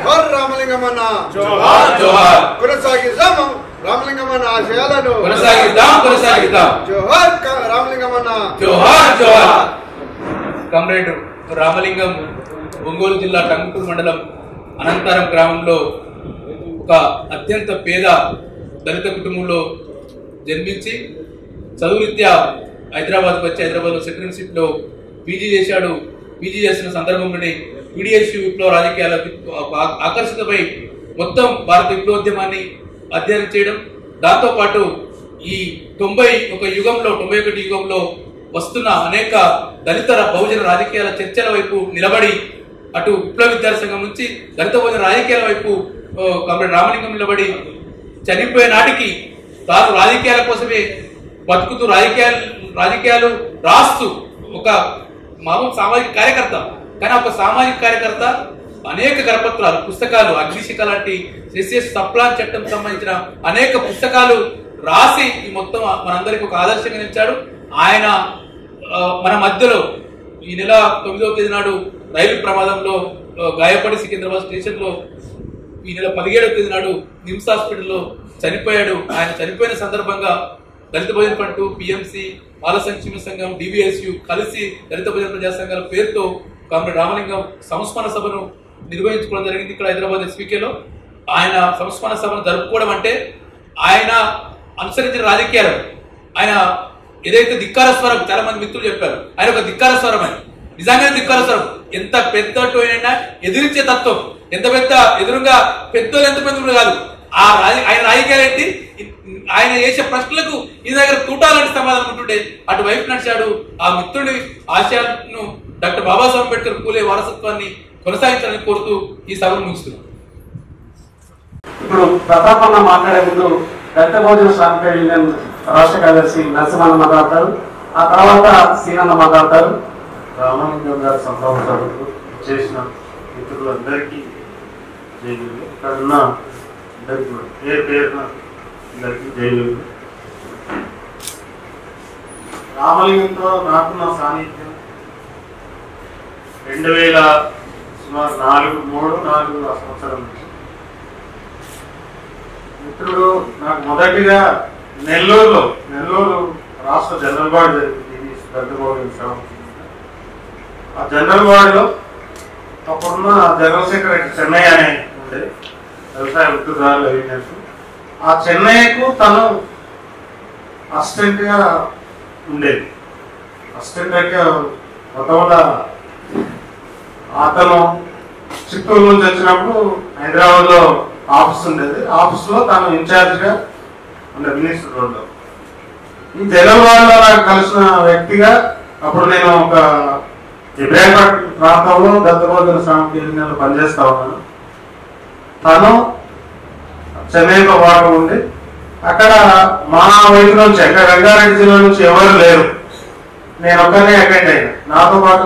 జోహార్ రామలింగమన్న జోహార్ జోహార్ కొనసాగిద్దాం రామలింగమన్న ఆశయాలను కొనసాగిద్దాం కొనసాగిద్దాం జోహార్ క- రామలింగమన్న జోహార్ జోహార్ కమ్రేడ్ రామలింగం ఒంగోలు జిల్లా టంగుటూరు మండలం అనంతరం గ్రామంలో ఒక అత్యంత పేద దళిత కుటుంబంలో జన్మించి చదువురీత్యా హైదరాబాద్కి వచ్చి హైదరాబాద్లో సిటిజన్షిప్లో పీజీ చేశాడు పీజీ చేసిన సందర్భంలోనే పీడిఎస్యు విప్లవ రాజకీయాలకు ఆ- ఆకర్షితమై మొత్తం భారత విప్లవోద్యమాన్ని అధ్యయనం చేయడం దాంతోపాటు ఈ తొంభై ఒక యుగంలో తొంభై ఒకటి యుగంలో వస్తున్న అనేక దళిత బహుజన రాజకీయాల చర్చల వైపు నిలబడి అటు విప్లవ విద్యార్థి సంఘం నుంచి దళిత బహుజన రాజకీయాల వైపు ఓ, కామ్రేడ్ రామలింగం నిలబడి చనిపోయే నాటికి తాను రాజకీయాల కోసమే బతుకుతూ రాజకీయాలు రాజకీయాలు రాస్తూ ఒక మామూలు సామాజిక కార్యకర్త కానీ ఒక సామాజిక కార్యకర్త అనేక కరపత్రాలు పుస్తకాలు అగ్నిశిఖ లాంటి ఎస్ఎస్ సప్లాన్ చట్టం సంబంధించిన అనేక పుస్తకాలు రాసి ఈ మొత్తం మనందరికి ఒక ఆదర్శంగా నిలిచాడు ఆయన ఆ, మన మధ్యలో ఈ నెల తొమ్మిదవ తేదీ నాడు రైలు ప్రమాదంలో ఆ, గాయపడి సికింద్రాబాద్ స్టేషన్ లో ఈ నెల పదిహేడవ తేదీ నాడు నిమ్స్ హాస్పిటల్లో చనిపోయాడు ఆయన చనిపోయిన సందర్భంగా దళిత భోజన పంటు పిఎంసి బాల సంక్షేమ సంఘం డివిఎస్యు కలిసి దళిత భోజన ప్రజా సంఘాల పేరుతో కామ్రేడ్ రామలింగం సంస్మరణ సభను నిర్వహించుకోవడం జరిగింది ఇక్కడ హైదరాబాద్ ఎస్పీకేలో ఆయన సంస్మరణ సభను జరుపుకోవడం అంటే ఆయన అనుసరించిన రాజకీయాలు ఆయన ఏదైతే ధిక్కార స్వరం చాలా మంది మిత్రులు చెప్పారు ఆయన ఒక ధిక్కార స్వరం అని నిజంగానే ధిక్కార స్వరం ఎంత పెద్దటు అయినా ఎదిరించే తత్వం ఎంత పెద్ద ఎదురుగా పెద్దోళ్ళు ఎంత పెద్ద కాదు ఆ రాజ ఆయన రాజకీయాలు ఏంటి ఆయన చేసే ప్రశ్నలకు ఈ దగ్గర తూటాలంటే సమాధానం ఉంటుండే అటువైపు నడిచాడు ఆ మిత్రుడి ఆశయాలను డాక్టర్ బాబాసాహెబ్ అంబేద్కర్ పూలే వారసత్వాన్ని కొనసాగించాలని కోరుతూ ఈ సభను ముగిస్తున్నాం ఇప్పుడు ప్రతాపన్న మాట్లాడే ముందు దళిత భోజన శ్రామిక యూనియన్ రాష్ట్ర కార్యదర్శి నరసింహన్న మాట్లాడతారు ఆ తర్వాత సీనన్న మాట్లాడతారు రామలింగం గారి సంభావన సభకు చేసిన మిత్రులందరికీ జైలు ఇక్కడ ఉన్న అందరికీ కూడా పేరు పేరున అందరికీ జైలు రామలింగంతో నాకున్న సాన్నిధ్యం రెండు వేల సుమారు నాలుగు మూడు నాలుగు ఆ సంవత్సరం నుంచి మిత్రుడు నాకు మొదటిగా నెల్లూరులో నెల్లూరు రాష్ట్ర జనరల్ బాడీ జరిగింది ఇది దళిత సేవ ఆ జనరల్ బాడీలో అప్పుడున్న జనరల్ సెక్రటరీ చెన్నై అనే ఉండే వ్యవసాయ ఉద్యోగాలు అయినట్టు ఆ చెన్నైకు తను అసిస్టెంట్ గా ఉండేది అసిస్టెంట్ అంటే మొట్టమొదట అతను చిత్తూరు నుంచి వచ్చినప్పుడు హైదరాబాద్ లో ఆఫీస్ ఉండేది ఆఫీస్ లో తను ఇన్ఛార్జ్ గా ఉండే మినిస్టర్ రోడ్లో ఈ జనరల్ వార్డులో నాకు కలిసిన వ్యక్తిగా అప్పుడు నేను ఒక ఇబ్రాహింపట్ ప్రాంతంలో దత్తబోధన స్వామి యూనియన్లో పనిచేస్తా ఉన్నాను తను చెన్నైతో పాటు ఉండి అక్కడ మా వైపు నుంచి అక్కడ రంగారెడ్డి జిల్లా నుంచి ఎవరు లేరు నేను ఒక్కనే అటెండ్ అయినా నాతో పాటు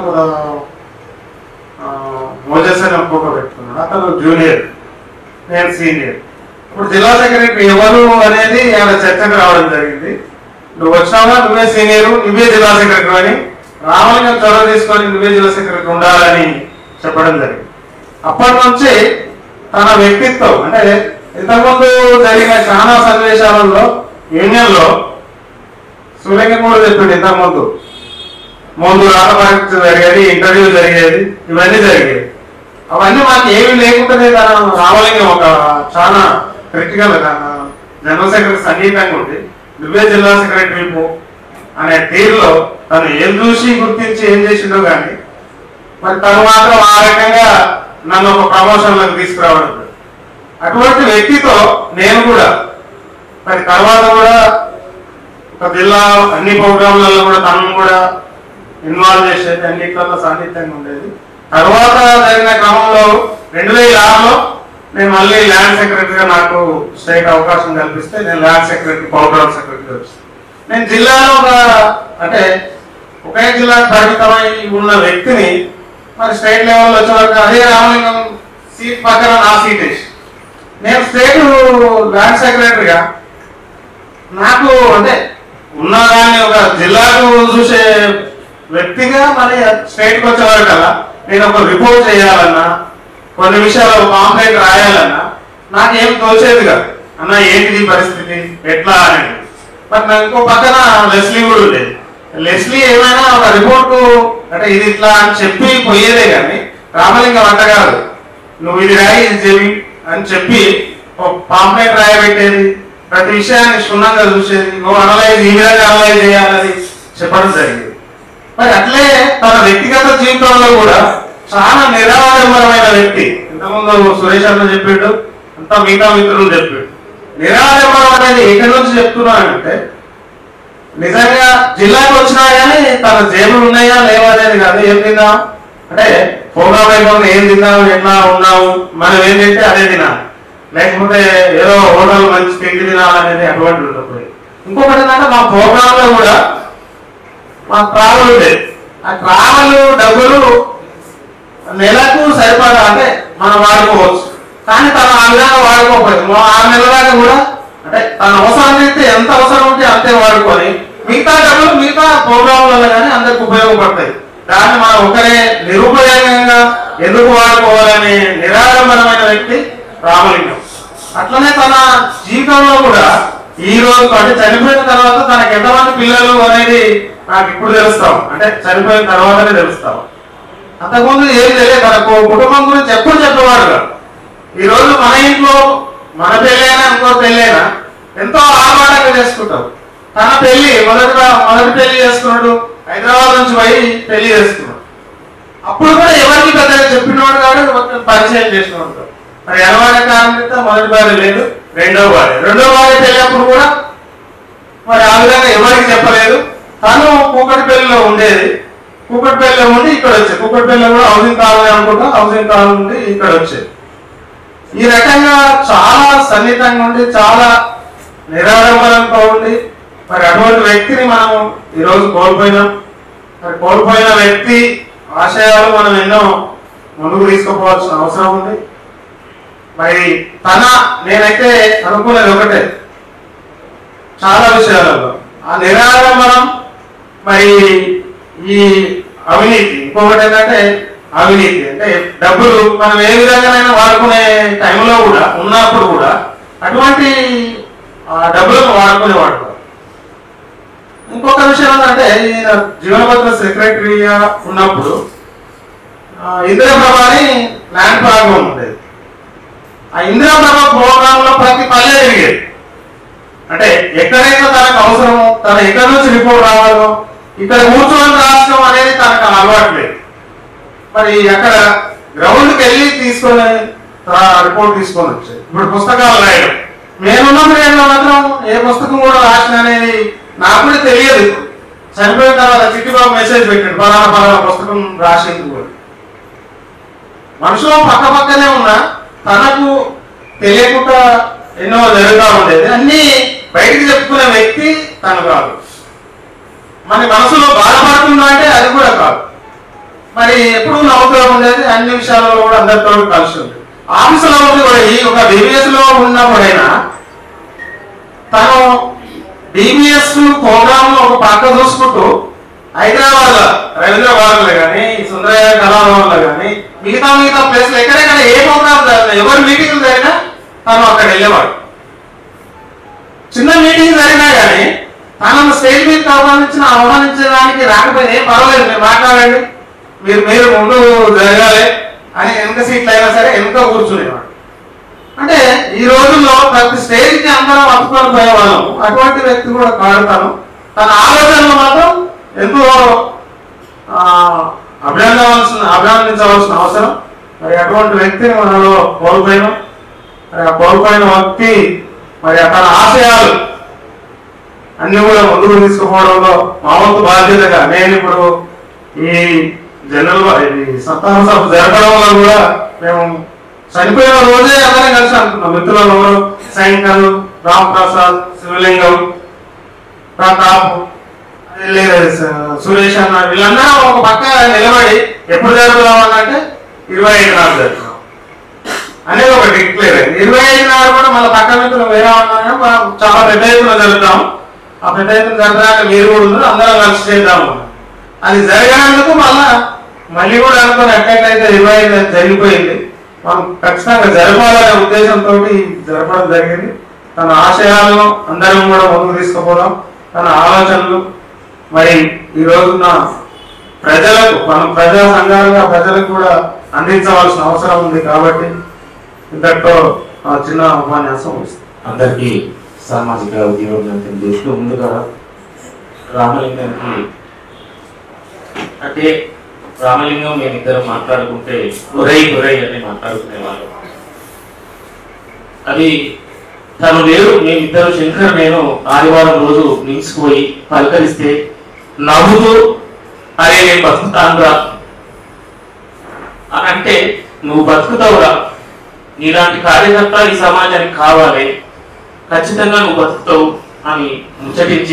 మోజస్ అని ఒక్కొక్క పెట్టుకున్నాడు అతను జూనియర్ నేను సీనియర్ ఇప్పుడు జిల్లా సెక్రటరీ ఎవరు అనేది ఆయన చర్చకు రావడం జరిగింది నువ్వు వచ్చినావా నువ్వే సీనియర్ నువ్వే జిల్లా సెక్రటరీ అని రామలింగం చొరవ తీసుకొని నువ్వే జిల్లా సెక్రటరీ ఉండాలని చెప్పడం జరిగింది అప్పటి నుంచి తన వ్యక్తిత్వం అంటే ఇంతకుముందు జరిగిన చాలా సన్నివేశాలలో యూనియన్ లో సూర్యంగం కూడా చెప్పిండు ఇంతకుముందు ముందు రాత పరీక్ష జరిగేది ఇంటర్వ్యూ జరిగేది ఇవన్నీ జరిగేది అవన్నీ మాకు ఏమీ లేకుండానే తన రామలింగం ఒక చాలా క్రిటికల్ జనరల్ సెక్రటరీ సంగీతంగా ఉంది నువ్వే జిల్లా సెక్రటరీ పో అనే తీరులో తను ఏం చూసి గుర్తించి ఏం చేసిండో కానీ మరి తను మాత్రం ఆ రకంగా నన్ను ఒక ప్రమోషన్లకు తీసుకురావడం అటువంటి వ్యక్తితో నేను కూడా మరి తర్వాత కూడా ఒక జిల్లా అన్ని ప్రోగ్రాంలలో కూడా తనను కూడా ఇన్వాల్వ్ చేసేది అన్నిట్లలో సాన్నిధ్యంగా ఉండేది తర్వాత జరిగిన క్రమంలో రెండు వేల ఆరులో నేను మళ్ళీ ల్యాండ్ సెక్రటరీగా నాకు స్టేట్ అవకాశం కల్పిస్తే నేను ల్యాండ్ సెక్రటరీ ప్రోగ్రామ్ సెక్రటరీ వచ్చి నేను జిల్లాలో ఒక అంటే ఒకే జిల్లా పరిమితమై ఉన్న వ్యక్తిని మరి స్టేట్ లెవెల్లో వచ్చే వరకు అదే రామలింగం సీట్ పక్కన నా సీట్ వేసి నేను స్టేట్ ల్యాండ్ సెక్రటరీగా నాకు అంటే ఉన్నదాన్ని ఒక జిల్లాకు చూసే వ్యక్తిగా మరి స్టేట్కి వచ్చేవారు కదా నేను ఒక రిపోర్ట్ చేయాలన్నా కొన్ని విషయాలు కాంప్లైంట్ రాయాలన్నా నాకేం తోచేది కాదు అన్న ఏంటిది ఈ పరిస్థితి ఎట్లా అనేది బట్ నాకు ఇంకో పక్కన లెస్లీ కూడా ఉండేది లెస్లీ ఏమైనా ఒక రిపోర్ట్ అంటే ఇది ఇట్లా అని చెప్పి పోయేదే కానీ రామలింగం అంట కాదు నువ్వు ఇది రాయి ఇది చెవి అని చెప్పి ఒక పాంప్లెట్ రాయబెట్టేది ప్రతి విషయాన్ని క్షుణ్ణంగా చూసేది నువ్వు అనలైజ్ ఈ విధంగా అనలైజ్ చేయాలని చెప్పడం జరిగింది మరి అట్లే తన వ్యక్తిగత జీవితంలో కూడా చాలా నిరాడంబరమైన వ్యక్తి ఇంతకుముందు సురేష్ అన్న చెప్పాడు అంతా మిగతా మిత్రులు చెప్పాడు నిరాడంబరం అనేది ఎక్కడి నుంచి చెప్తున్నానంటే నిజంగా జిల్లాకు వచ్చినా కానీ తన జేబులు ఉన్నాయా లేవా అనేది కాదు ఏం తిన్నాం అంటే ప్రోగ్రామ్ అయిపోయిన ఏం తిన్నాము ఎట్లా ఉన్నాము మనం ఏం తింటే అదే తినాలి లేకపోతే ఏదో హోటల్ మంచి తిండి తినాలనేది అటువంటి ఉండదు ఇంకొకటి ఏంటంటే మా ప్రోగ్రామ్ లో కూడా మా ట్రావెల్ ఉండేది ఆ ట్రావెల్ డబ్బులు నెలకు సరిపడా అంటే మనం వాడుకోవచ్చు కానీ తను ఆ విధంగా వాడుకోకపోయింది మా ఆరు నెలల దాకా కూడా అంటే తన అవసరం అయితే ఎంత అవసరం ఉంటే అంతే వాడుకొని మిగతా డబ్బులు మిగతా ప్రోగ్రాంలలో కానీ అందరికి ఉపయోగపడతాయి దాన్ని మనం ఒకరే నిరుపయోగంగా ఎందుకు వాడుకోవాలనే నిరాడంబరమైన వ్యక్తి రామలింగం అట్లనే తన జీవితంలో కూడా ఈ రోజు అంటే చనిపోయిన తర్వాత తనకి ఎంతమంది పిల్లలు అనేది నాకు ఇప్పుడు తెలుస్తాం అంటే చనిపోయిన తర్వాతనే తెలుస్తాం అంతకుముందు ఏం తెలియదు తన కు- కుటుంబం గురించి ఎప్పుడు చెప్పేవాడు కాదు. ఈ రోజు మన ఇంట్లో మన పెళ్ళైనా ఇంకో పెళ్ళైనా ఎంతో ఆర్భాటంగా చేసుకుంటాం తన పెళ్లి మొదటిగా మొదటి పెళ్లి చేసుకున్నాడు హైదరాబాద్ నుంచి పోయి పెళ్లి చేసుకున్నాడు అప్పుడు కూడా ఎవరికి పెద్దగా చెప్పినవాడు కాదు మొత్తం పరిచయం చేసినవాడు కాదు. మరి అనవాడ కారణంతో మొదటి భార్య లేదు రెండో భార్య రెండో భార్య పెళ్ళినప్పుడు కూడా మరి ఆ విధంగా ఎవరికి చెప్పలేదు తను కూకటిపల్లిలో ఉండేది కూకటిపల్లిలో ఉండి ఇక్కడ వచ్చేది కూకటిపల్లిలో కూడా హౌసింగ్ కాలనీ అనుకుంటా హౌసింగ్ కాలనీ నుండి ఇక్కడ వచ్చేది ఈ రకంగా చాలా సన్నిహితంగా ఉండి చాలా నిరాడంబరంతో ఉండి మరి అటువంటి వ్యక్తిని మనం ఈరోజు కోల్పోయినాం మరి కోల్పోయిన వ్యక్తి ఆశయాలు మనం ఎన్నో ముందుకు తీసుకుపోవాల్సిన అవసరం ఉంది మరి తన నేనైతే అనుకునేది ఒకటే చాలా విషయాలలో ఆ నిరాడంబరం మరి ఈ అవినీతి ఇంకొకటి ఏంటంటే అవినీతి అంటే డబ్బులు మనం ఏ విధంగానైనా వాడుకునే టైంలో కూడా ఉన్నప్పుడు కూడా అటువంటి ఆ డబ్బులను వాడుకునేవాడు కాదు. ఇంకొక విషయం ఏంటంటే ఈయన జీవనభద్ర సెక్రటరీగా ఉన్నప్పుడు ఆ, ఇందిరాప్రభని ల్యాండ్ ప్రాబ్లం ఉండేది ఆ ఇందిరాప్రభ ప్రోగ్రామ్ లో ప్రతి పల్లె తిరిగేది అంటే ఎక్కడైతే తనకు అవసరమో తన ఎక్కడి నుంచి రిపోర్ట్ రావాలో ఇక్కడ కూర్చొని రాష్ట్రం అనేది తనకు అలవాటు లేదు మరి అక్కడ గ్రౌండ్కి వెళ్ళి తీసుకొని రిపోర్ట్ తీసుకొని వచ్చాయి ఇప్పుడు పుస్తకాలు రాయడం నేనున్న పీరియడ్లో మాత్రం ఏ పుస్తకం కూడా రాసిన అనేది నాకు కూడా తెలియదు చనిపోయిన తర్వాత చిట్టిబాబు మెసేజ్ పెట్టాడు పలానా పలానా పుస్తకం రాసింది కూడా మనుషులు పక్క పక్కనే ఉన్నా తనకు తెలియకుండా ఎన్నో జరుగుతూ ఉండేది అన్ని బయటికి చెప్పుకునే వ్యక్తి తను కాదు మన మనసులో బాధపడుతుందా అంటే అది కూడా కాదు మరి ఎప్పుడు నవ్వుతూ ఉండేది అన్ని విషయాలలో కూడా అందరితో కలిసి ఉంది ఆఫీసులో ఉండి కూడా ఈ ఒక డిబిఎస్ లో ఉన్నప్పుడైనా తను డిబిఎస్ ప్రోగ్రామ్ లో ఒక పక్క చూసుకుంటూ హైదరాబాద్ లో రవీంద్ర భారతిలో కానీ సుందరయ్య కళాభవన్ లో కానీ మిగతా మిగతా ప్లేస్ ఎక్కడెక్కడ ఏ ప్రోగ్రామ్ జరిగినా ఎవరి మీటింగ్ జరిగినా తను అక్కడ వెళ్ళేవాడు చిన్న మీటింగ్ జరిగినా కానీ తనను స్టేజ్ మీద ఆహ్వానించిన ఆహ్వానించడానికి రాకపోయినా ఏం పర్వాలేదు మీరు మాట్లాడండి మీరు మీరు ముందు జరగాలి అని వెనక సీట్లు అయినా సరే వెనక కూర్చునేవాడు అంటే ఈ రోజుల్లో ప్రతి స్టేజ్ కి అందరం అతుకొని పోయేవాళ్ళం అటువంటి వ్యక్తి కూడా కాడుతాను తన ఆలోచనలు మాత్రం ఎంతో ఆ, అభినందవలసిన అభినందించవలసిన అవసరం మరి అటువంటి వ్యక్తిని మనలో కోల్పోయినాం మరి ఆ కోల్పోయిన వ్యక్తి మరి తన ఆశయాలు అన్ని కూడా ముందుకు తీసుకుపోవడంలో మా వంతు బాధ్యతగా నేను ఇప్పుడు ఈ జనరల్ ఇది సంతాన సభ జరపడంలో కూడా మేము చనిపోయిన రోజే అందరం కలిసి అనుకున్నాం మిత్రులు ఎవరు శంకర్ రామ్ ప్రసాద్ శివలింగం ప్రతాప్ లేదు, స- సురేష్ అన్న వీళ్ళందరూ ఒక పక్క నిలబడి ఎప్పుడు జరుపుదాం అంటే ఇరవై ఐదు నాడు జరుపుదాం అనేది ఒక డిక్లేర్ అయింది ఇరవై ఐదు నాడు కూడా మన పక్క మిత్రులు వేరే ఉన్నారు మనం చాలా పెద్ద ఎత్తున జరుపుతాం ఆ పెద్ద ఎత్తున జరపడానికి మీరు కూడా ఉన్నారు అందరం కలిసి చేద్దాం అన్నారు. అది జరగనందుకు మళ్ళా మళ్ళీ కూడా అనుకుని ఎక్కడైతే ఇరవై ఐదు జరిగిపోయింది మనం ఖచ్చితంగా జరపాలనే ఉద్దేశంతో జరపడం జరిగింది తన ఆశయాలను అందరం కూడా ముందుకు తీసుకుపోదాం తన ఆలోచనలు మరి ఈ రోజున ప్రజలకు మనం ప్రజా సంఘాలుగా ప్రజలకు కూడా అందించవలసిన అవసరం ఉంది కాబట్టి ఇంతటితో ఆ చిన్న ఉపన్యాసం ముగిస్తాను. అందరికీ సామాజిక ఉద్యోగం తెలియజేస్తూ ముందుగా రామలింగానికి అంటే రామలింగం మేమిద్దరం మాట్లాడుకుంటే ఒరై ఒరై అని మాట్లాడుకునేవాళ్ళం అది తను లేరు మేమిద్దరు శంకర్ నేను ఆదివారం రోజు నిమ్స్కి పోయి పలకరిస్తే నవ్వుతూ అరే నేను బతుకుతానురా అని అంటే నువ్వు బతుకుతావురా నీలాంటి కార్యకర్త ఈ సమాజానికి కావాలి ఖచ్చితంగా నువ్వు బతుకుతావు అని ముచ్చటించి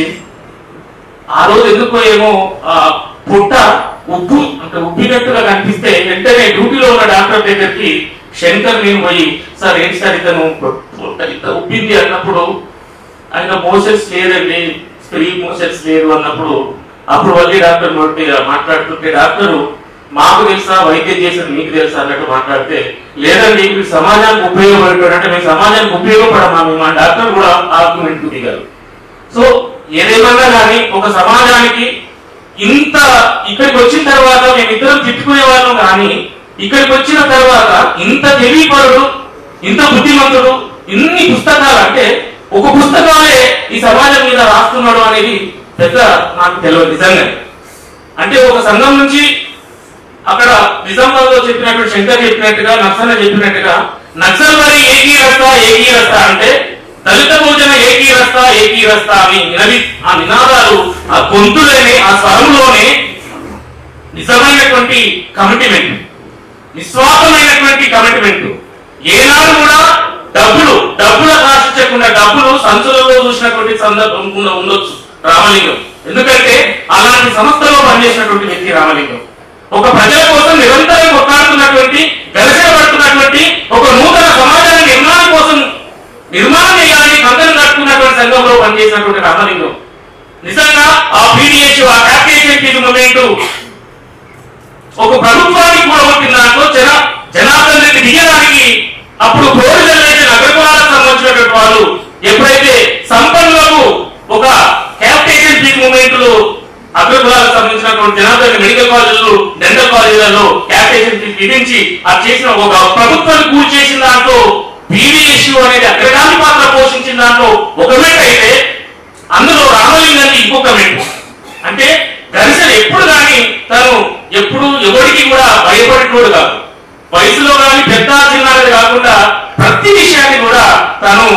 ఆ రోజు ఎందుకో ఏమో ఆ పుట్ట ఉబ్బు అంటే ఉబ్బినట్టుగా కనిపిస్తే వెంటనే డ్యూటీలో ఉన్న డాక్టర్ దగ్గరికి శంకర్ నేను పోయి సార్ ఏంటి సార్ ఇతను పుట్ట ఇంత ఉబ్బింది అన్నప్పుడు ఆయన మోషన్స్ లేదండి ఫ్రీ మోషన్స్ లేదు అన్నప్పుడు అప్పుడు మళ్ళీ డాక్టర్ నోటి మాట్లాడుతుంటే డాక్టరు మాకు తెలుసా వైద్యం చేసిన మీకు తెలుసా అన్నట్టు మాట్లాడితే లేదండి మీరు సమాజానికి ఉపయోగపడతాడు అంటే మేము సమాజానికి ఉపయోగపడమా మేము ఆ డాక్టర్ కూడా ఆర్గ్యుమెంట్ దిగారు సో ఏదేమన్నా కానీ ఒక సమాజానికి ఇంత ఇక్కడికి వచ్చిన తర్వాత మేము ఇద్దరం తిట్టుకునే వాళ్ళం కానీ ఇక్కడికి వచ్చిన తర్వాత ఇంత తెలివిపరుడు ఇంత బుద్ధిమంతుడు ఇన్ని పుస్తకాలు అంటే ఒక పుస్తకాలే ఈ సమాజం మీద రాస్తున్నాడు అనేది పెద్ద నాకు తెలియదు నిజంగా అంటే ఒక సంఘం నుంచి అక్కడ నిజామాబాద్ లో చెప్పినట్టు శంకర్ చెప్పినట్టుగా నక్సల్ చెప్పినట్టుగా నక్సల్ వారి ఏకీ రస్తా ఏకీ రస్తా అంటే దళిత భోజన ఏకీ రస్తా ఏకీ రస్తా అని నినది ఆ నినాదాలు ఆ గొంతులోనే ఆ స్వరంలోనే నిజమైనటువంటి కమిట్మెంట్ నిస్వార్థమైనటువంటి కమిట్మెంట్ ఏనాడు కూడా డబ్బులు డబ్బులు ఆశించకుండా డబ్బులు సంచులలో చూసినటువంటి సందర్భం కూడా ఉండొచ్చు రామలింగం ఎందుకంటే అలాంటి సంస్థలో పనిచేసినటువంటి వ్యక్తి రామలింగం ఒక ప్రజల కోసం నిరంతరం కొట్లాడుతున్నటువంటి ఘర్షణ పడుతున్నటువంటి ఒక నూతన సమాజాన్ని నిర్మాణం కోసం నిర్మాణం చేయాలని కంకణం కట్టుకున్నటువంటి సంఘంలో పనిచేసినటువంటి రామలింగం నిజంగా ఆ పీడిఎస్ ఆ క్యాపిటేషన్ ఫీజు మూమెంట్ ఒక ప్రభుత్వానికి కూడా వచ్చిన దాంట్లో జన జనార్దన్ రెడ్డి దిగడానికి అప్పుడు ప్రోడి జనరేషన్ అగ్రకులాలకు సంబంధించినటువంటి వాళ్ళు ఎప్పుడైతే సంపన్నులకు ఒక క్యాపిటేషన్ ఫీజు మూమెంట్ లో అగ్రకులాలకు సంబంధించినటువంటి జనార్దన్ రెడ్డి మెడికల్ కాలేజీలు డెంటల్ కాలేజీలలో క్యాపిటేషన్ ఫీజు విధించి అది చేసిన ఒక ప్రభుత్వాన్ని కూల్ చేసిన దాంట్లో పీవీఎస్యు అనేది అగ్రగామి పాత్ర పోషించిన దాంట్లో ఒక మెట్ అయితే అందులో రామలింగానికి ఇంకొక మెట్టు అంటే ఘర్షణ ఎప్పుడు కానీ తను ఎప్పుడు ఎవరికి కూడా భయపడేటోడు కాదు వయసులో కానీ పెద్ద చిన్న అనేది కాకుండా ప్రతి విషయాన్ని కూడా తను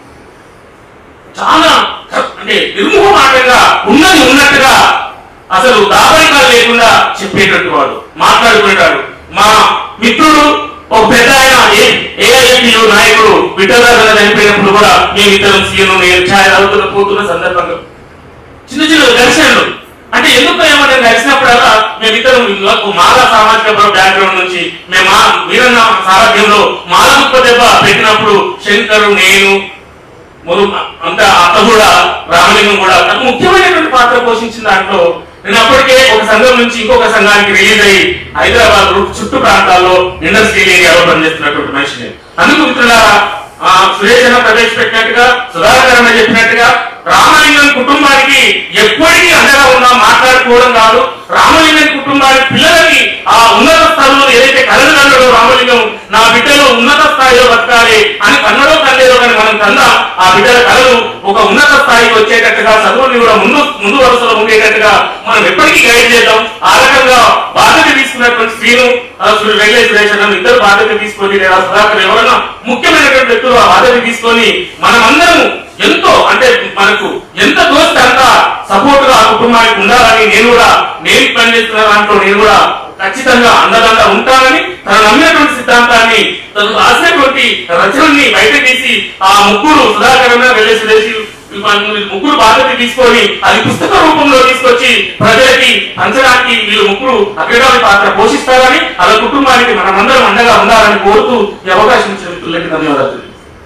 చాలా అంటే నిర్మోహమాటంగా ఉన్నది ఉన్నట్టుగా అసలు దాపరికాలు లేకుండా చెప్పేటట్టు వాడు మాట్లాడుకుంటాడు మా మిత్రుడు ఒక పెద్ద ఆయన ఏఐఎఫ్యు నాయకుడు విఠలరాజు చనిపోయినప్పుడు కూడా మేము ఇద్దరం సీఎం నేను ఛాయ్ అవుతున్న పోతున్న సందర్భంగా చిన్న చిన్న ఘర్షణలు అంటే ఎందుకు ఏమన్నా కలిసినప్పుడల్లా మేమిద్దరం ఒక మాలా సామాజిక బ్యాక్గ్రౌండ్ నుంచి మేము మా వీరన్న సారథ్యంలో మాల ముక్క దెబ్బ పెట్టినప్పుడు శంకరు నేను మొదలు అంత అత్త కూడా రామలింగం కూడా నాకు ముఖ్యమైనటువంటి పాత్ర పోషించిన దాంట్లో నేను అప్పటికే ఒక సంఘం నుంచి ఇంకొక సంఘానికి రిలీజ్ అయ్యి హైదరాబాద్ చుట్టూ ప్రాంతాల్లో ఇండస్ట్రియల్ ఏరియాలో పనిచేస్తున్నటువంటి మనిషిని అందుకు మిత్రులారా ఆ సురేష్ అన్న ప్రవేశపెట్టినట్టుగా సుధాకర్ అన్న చెప్పినట్టుగా రామలింగం కుటుంబానికి ఎప్పటికీ అండగా ఉన్నా మాట్లాడుకోవడం కాదు రామలింగం కుటుంబానికి పిల్లలకి ఆ ఉన్నత స్థానంలో ఏదైతే కలలు కన్నాడో రామలింగం నా బిడ్డలు ఉన్నత స్థాయిలో బతకాలి అని కన్నడో కల్లేదో కానీ మనం కన్నా ఆ బిడ్డల కళలు ఒక ఉన్నత స్థాయికి వచ్చేటట్టుగా చదువుని కూడా ముందు ముందు వరుసలో ఉండేటట్టుగా మనం ఎప్పటికీ గైడ్ చేద్దాం ఆ రకంగా బాధ్యత తీసుకున్నటువంటి శ్రీను ఆ శ్రీ వెంకటేశ్వర సురేష్ అన్న ఇద్దరు బాధ్యత తీసుకొని లేదా సుధాకర్ ఎవరైనా ముఖ్యమైనటువంటి వ్యక్తులు ఆ బాధ్యత తీసుకొని మనమందరం ఎంతో అంటే మనకు ఎంత దోస్తే అంత సపోర్ట్ గా ఆ కుటుంబానికి ఉండాలని నేను కూడా నేను పనిచేస్తున్న దాంట్లో నేను కూడా ఖచ్చితంగా అండదండ ఉంటానని తను నమ్మినటువంటి సిద్ధాంతాన్ని తను రాసినటువంటి రచనల్ని బయట తీసి ఆ ముగ్గురు సుధాకరణ వెళ్ళేసి ముగ్గురు బాధ్యత తీసుకొని అది పుస్తక రూపంలో తీసుకొచ్చి ప్రజలకి పంచడానికి వీళ్ళు ముగ్గురు అగ్రగామి పాత్ర పోషిస్తారని అలా కుటుంబానికి మనమందరం అండగా ఉండాలని కోరుతూ ఈ అవకాశం ఇచ్చిన మిత్రులకి ధన్యవాదాలు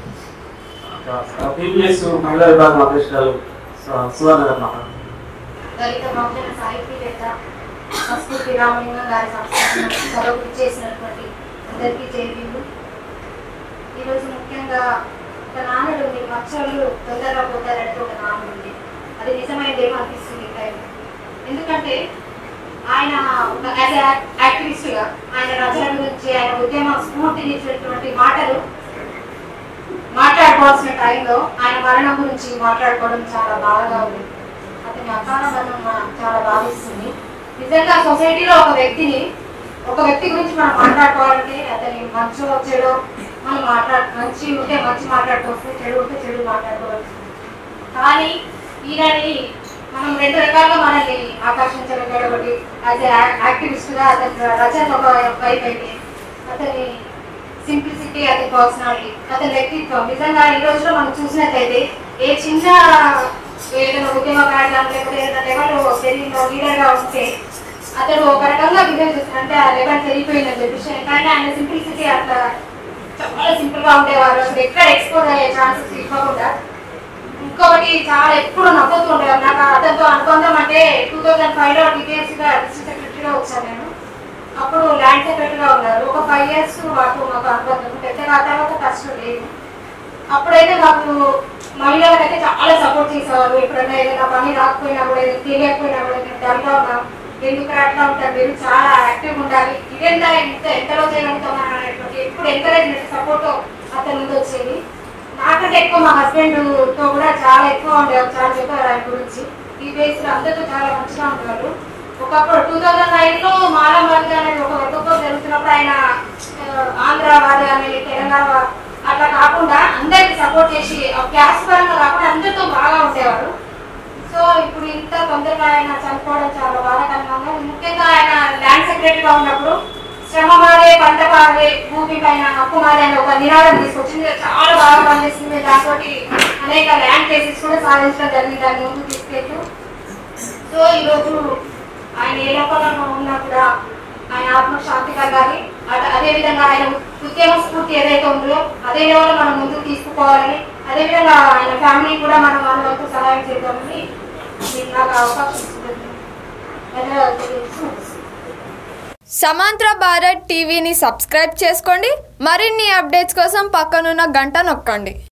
పీపీఎస్ మహిళా విభాగం అధ్యక్షురాలు సువర్ణ గారు మాట్లాడారు దళిత బహుజన సాహితీవేత్త సంస్కృతి రామలింగం గారి సంస్థను చదువు చేసినటువంటి అందరికీ చేరిండు ఈరోజు ముఖ్యంగా ఒక నానుడు ఉంది మచ్చలు తొందరగా పోతారంటే ఒక నానుడు ఉంది అది నిజమైందేమో అనిపిస్తుంది ఈ టైం ఎందుకంటే ఆయన ఒక యాజ్ యాక్టివిస్ట్గా ఆయన రచన గురించి ఆయన ఉద్యమ స్ఫూర్తినిచ్చినటువంటి మాటలు మాట్లాడుకోవాల్సిన టైంలో ఆయన మరణం గురించి మాట్లాడుకోవడం చాలా బాధగా ఉంది అతని అకాల మరణం మనం చాలా బాధిస్తుంది నిజంగా సొసైటీలో ఒక వ్యక్తిని ఒక వ్యక్తి గురించి మనం మాట్లాడుకోవాలంటే అతని మంచో చెడో మనం మాట్లాడు మంచి ఉంటే మంచి మాట్లాడుకోవచ్చు చెడు ఉంటే చెడు మాట్లాడుకోవచ్చు కానీ ఈయనని మనం రెండు రకాలుగా మనల్ని ఆకర్షించగలిగాడు ఒకటి యాజ్ యాక్టివిస్ట్గా అతని రచన ఒక వైపు అయితే అతని సింప్లిసిటీ అతని పర్సనాలిటీ అతని వ్యక్తిత్వం నిజంగా ఈ రోజులో మనం చూసినట్లయితే ఏ చిన్న ఏదైనా ఉద్యమ కార్యక్రమం లేకపోతే ఏదైనా లెవెల్ పెరిగిన లీడర్గా ఉంటే అతడు ఒక రకంగా బిహేవ్ చేస్తాడు అంటే ఆ లెవెల్ పెరిగిపోయిందని చెప్పేసి కానీ ఆయన సింప్లిసిటీ అట్లా చాలా సింపుల్ గా ఉండేవారు అసలు ఎక్కడ ఎక్స్పోజ్ అయ్యే ఛాన్సెస్ ఇవ్వకుండా ఇంకొకటి చాలా ఎప్పుడు నవ్వుతూ ఉండేవారు నాకు అతనితో అనుబంధం అంటే టూ థౌజండ్ ఫైవ్ లో డీటెయిల్స్ గా డిస్ట్రిక్ట్ సెక్రటరీగా వచ్చాను నేను అప్పుడు ల్యాండ్ సెక్రటరీగా ఉన్నారు ఒక ఫైవ్ ఇయర్స్ మాకు మాకు అనుబంధం పెద్దగా ఆ తర్వాత టచ్ లేదు అప్పుడైతే మాకు మహిళలకైతే చాలా సపోర్ట్ చేసేవారు ఎప్పుడైనా ఏదైనా పని రాకపోయినా కూడా ఏదైనా తెలియకపోయినా కూడా నేను డల్గా ఉన్నాం ఎందుకు అట్లా ఉంటారు మీరు చాలా యాక్టివ్ ఉండాలి ఇదెంత ఎంత ఎంతలో చేయగలుగుతాం అనేటువంటి ఎప్పుడు ఎంకరేజ్ సపోర్ట్ అతని నుండి వచ్చేది నాకంటే ఎక్కువ మా హస్బెండ్ తో కూడా చాలా ఎక్కువ ఉండేవారు చాలా చెప్పారు ఆయన గురించి ఈ బేస్ లో అందరితో చాలా మంచిగా ఉండేవారు ఒకప్పుడు టూ థౌజండ్ నైన్ లో మాలా వర్గ అనేది ఒక వర్గంతో జరుగుతున్నప్పుడు ఆయన ఆ, ఆంధ్ర వారు కానీ తెలంగాణ వారు అట్లా కాకుండా అందరికి సపోర్ట్ చేసి క్యాస్ట్ పరంగా కాకుండా అందరితో బాగా ఉండేవారు సో ఇప్పుడు ఇంత తొందరగా ఆయన చనిపోవడం చాలా బాధాకరంగా ఉంది ముఖ్యంగా ఆయన ల్యాండ్ సెక్రటరీగా ఉన్నప్పుడు శ్రమ మారే పంట మారే భూమి పైన హక్కు మారే అనే ఒక నినాదం తీసుకొచ్చింది చాలా బాగా పనిచేస్తుంది దాంతో అనేక ల్యాండ్ కేసెస్ కూడా సాధించడం జరిగింది దాన్ని ముందుకు తీసుకెళ్తూ సో ఈరోజు ఆయన ఏ లోపలలో ఉన్నా కూడా ఆయన ఆత్మ శాంతి కలగాలి అద- అదే విధంగా ఆయన ఉద్యమ స్ఫూర్తి ఏదైతే ఉందో అదే లెవెల్ మనం ముందుకు తీసుకుపోవాలని అదే విధంగా ఆయన ఫ్యామిలీ కూడా మనం మన వంతు సహాయం చేద్దామని నేను నాకు అవకాశం ఇస్తుంది ధన్యవాదాలు సమాంతర భారత్ టీవీని సబ్స్క్రైబ్ చేసుకోండి మరిన్ని అప్డేట్స్ కోసం పక్కనున్న గంట నొక్కండి